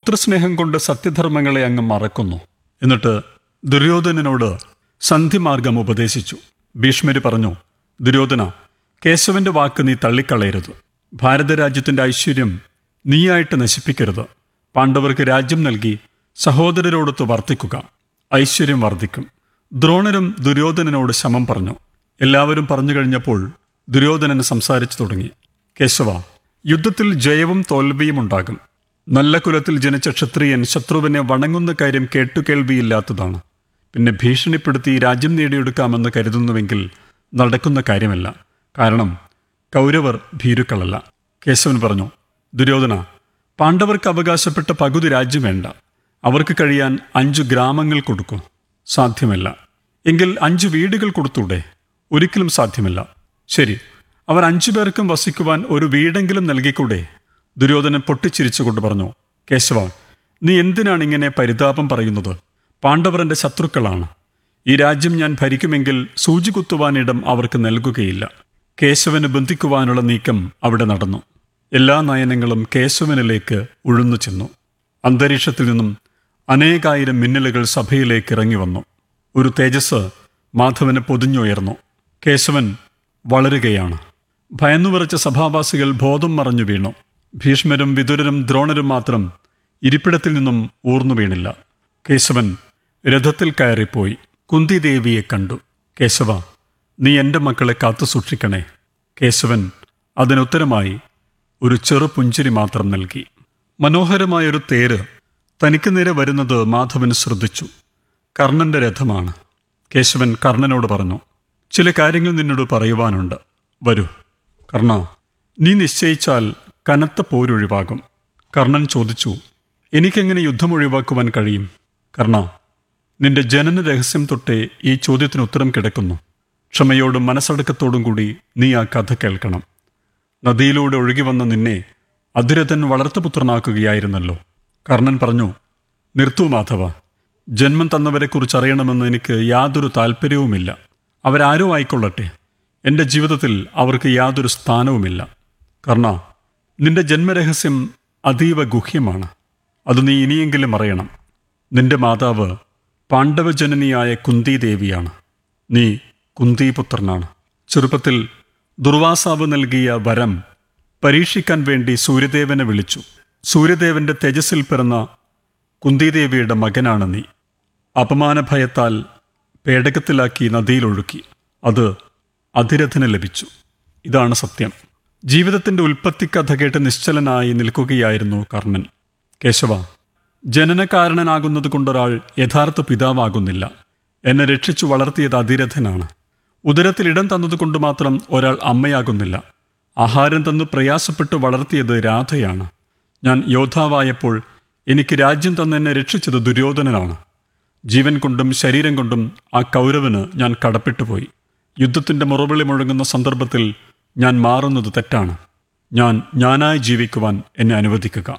പുത്രസ്നേഹം കൊണ്ട് സത്യധർമ്മങ്ങളെ അങ്ങ് മറക്കുന്നു എന്നിട്ട് ദുര്യോധനനോട് സന്ധിമാർഗം ഉപദേശിച്ചു ഭീഷ്മര് പറഞ്ഞു ദുര്യോധന കേശവന്റെ വാക്ക് നീ തള്ളിക്കളയരുത് ഭാരതരാജ്യത്തിന്റെ ഐശ്വര്യം നീയായിട്ട് നശിപ്പിക്കരുത് പാണ്ഡവർക്ക് രാജ്യം നൽകി സഹോദരരോടൊത്ത് വർത്തിക്കുക ഐശ്വര്യം വർദ്ധിക്കും ദ്രോണരും ദുര്യോധനനോട് ശമം പറഞ്ഞു എല്ലാവരും പറഞ്ഞു കഴിഞ്ഞപ്പോൾ ദുര്യോധനൻ സംസാരിച്ചു തുടങ്ങി കേശവ യുദ്ധത്തിൽ ജയവും തോൽവിയും ഉണ്ടാകും നല്ല കുലത്തിൽ ജനിച്ച ക്ഷത്രിയൻ ശത്രുവിനെ വണങ്ങുന്ന കാര്യം കേട്ടുകേൾവിയില്ലാത്തതാണ് പിന്നെ ഭീഷണിപ്പെടുത്തി രാജ്യം നേടിയെടുക്കാമെന്ന് കരുതുന്നുവെങ്കിൽ നടക്കുന്ന കാര്യമല്ല കാരണം കൗരവർ ഭീരുക്കളല്ല കേശവൻ പറഞ്ഞു ദുര്യോധന പാണ്ഡവർക്ക് അവകാശപ്പെട്ട പകുതി രാജ്യം വേണ്ട അവർക്ക് കഴിയാൻ അഞ്ചു ഗ്രാമങ്ങൾ കൊടുക്കൂ സാധ്യമല്ല എങ്കിൽ അഞ്ചു വീടുകൾ കൊടുത്തൂടെ ഒരിക്കലും സാധ്യമല്ല ശരി അവർ അഞ്ചു പേർക്കും വസിക്കുവാൻ ഒരു വീടെങ്കിലും നൽകിക്കൂടെ ദുര്യോധനൻ പൊട്ടിച്ചിരിച്ചുകൊണ്ട് പറഞ്ഞു കേശവ നീ എന്തിനാണ് ഇങ്ങനെ പരിതാപം പറയുന്നത് പാണ്ഡവർ എൻ്റെ ശത്രുക്കളാണ് ഈ രാജ്യം ഞാൻ ഭരിക്കുമെങ്കിൽ സൂചി കുത്തുവാനിടം അവർക്ക് നൽകുകയില്ല കേശവന് ബന്ധിക്കുവാനുള്ള നീക്കം അവിടെ നടന്നു എല്ലാ നയനങ്ങളും കേശവനിലേക്ക് ഉഴുന്നു ചെന്നു അന്തരീക്ഷത്തിൽ നിന്നും അനേകായിരം മിന്നലുകൾ സഭയിലേക്ക് ഇറങ്ങി വന്നു ഒരു തേജസ് മാധവന് പൊതിഞ്ഞുയർന്നു കേശവൻ വളരുകയാണ് ഭയന്നുവിറച്ച സഭാവാസികൾ ബോധം മറഞ്ഞു വീണു ഭീഷ്മരും വിതുരരും ദ്രോണരും മാത്രം ഇരിപ്പിടത്തിൽ നിന്നും ഊർന്നു വീണില്ല കേശവൻ രഥത്തിൽ കയറിപ്പോയി കുന്തിദേവിയെ കണ്ടു കേശവ നീ എൻ്റെ മക്കളെ കാത്തു സൂക്ഷിക്കണേ കേശവൻ അതിനുത്തരമായി ഒരു ചെറു പുഞ്ചിരി മാത്രം നൽകി മനോഹരമായൊരു തേര് തനിക്ക് നേരെ വരുന്നത് മാധവൻ ശ്രദ്ധിച്ചു കർണന്റെ രഥമാണ് കേശവൻ കർണനോട് പറഞ്ഞു ചില കാര്യങ്ങൾ നിന്നോട് പറയുവാനുണ്ട് വരൂ കർണ നീ നിശ്ചയിച്ചാൽ കനത്ത പോരൊഴിവാകും കർണൻ ചോദിച്ചു എനിക്കെങ്ങനെ യുദ്ധം ഒഴിവാക്കുവാൻ കഴിയും കർണ നിന്റെ ജനന രഹസ്യം തൊട്ടേ ഈ ചോദ്യത്തിന് ഉത്തരം കിടക്കുന്നു ക്ഷമയോടും മനസ്സടക്കത്തോടും കൂടി നീ ആ കഥ കേൾക്കണം നദിയിലൂടെ ഒഴുകി വന്ന നിന്നെ അതിരഥൻ വളർത്തുപുത്രനാക്കുകയായിരുന്നല്ലോ കർണൻ പറഞ്ഞു നിർത്തൂ മാധവ ജന്മം തന്നവരെക്കുറിച്ച് അറിയണമെന്ന് എനിക്ക് യാതൊരു താല്പര്യവുമില്ല അവരാരോ ആയിക്കൊള്ളട്ടെ എൻ്റെ ജീവിതത്തിൽ അവർക്ക് യാതൊരു സ്ഥാനവുമില്ല കർണ നിന്റെ ജന്മരഹസ്യം അതീവ ഗുഹ്യമാണ് അത് നീ ഇനിയെങ്കിലും അറിയണം നിന്റെ മാതാവ് പാണ്ഡവജനനിയായ കുന്തിദേവിയാണ് നീ കുന്തിപുത്രനാണ് ചെറുപ്പത്തിൽ ദുർവാസാവ് നൽകിയ വരം പരീക്ഷിക്കാൻ വേണ്ടി സൂര്യദേവനെ വിളിച്ചു സൂര്യദേവന്റെ തേജസ്സിൽ പിറന്ന കുന്തിദേവിയുടെ മകനാണ് നീ അപമാനഭയത്താൽ പേടകത്തിലാക്കി നദിയിലൊഴുക്കി അത് അതിരഥന് ലഭിച്ചു ഇതാണ് സത്യം ജീവിതത്തിന്റെ ഉൽപ്പത്തി കഥ കേട്ട് നിശ്ചലനായി നിൽക്കുകയായിരുന്നു കർണൻ കേശവ ജനനകാരണനാകുന്നത് കൊണ്ടൊരാൾ യഥാർത്ഥ പിതാവാകുന്നില്ല എന്നെ രക്ഷിച്ചു വളർത്തിയത് അതിരഥനാണ് ഉദരത്തിൽ ഇടം തന്നതുകൊണ്ട് മാത്രം ഒരാൾ അമ്മയാകുന്നില്ല ആഹാരം തന്നു പ്രയാസപ്പെട്ട് വളർത്തിയത് രാധയാണ് ഞാൻ യോദ്ധാവായപ്പോൾ എനിക്ക് രാജ്യം തന്നെന്നെ രക്ഷിച്ചത് ദുര്യോധനനാണ് ജീവൻ കൊണ്ടും ശരീരം കൊണ്ടും ആ കൗരവന് ഞാൻ കടപ്പെട്ടുപോയി യുദ്ധത്തിന്റെ മുറവിളി മുഴങ്ങുന്ന സന്ദർഭത്തിൽ ഞാൻ മാറുന്നത് തെറ്റാണ് ഞാൻ ഞാനായി ജീവിക്കുവാൻ എന്നെ അനുവദിക്കുക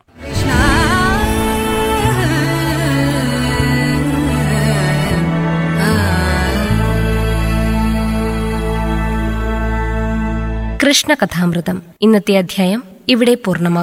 കൃഷ്ണകഥാമൃതം ഇന്നത്തെ അധ്യായം ഇവിടെ പൂർണ്ണമാകും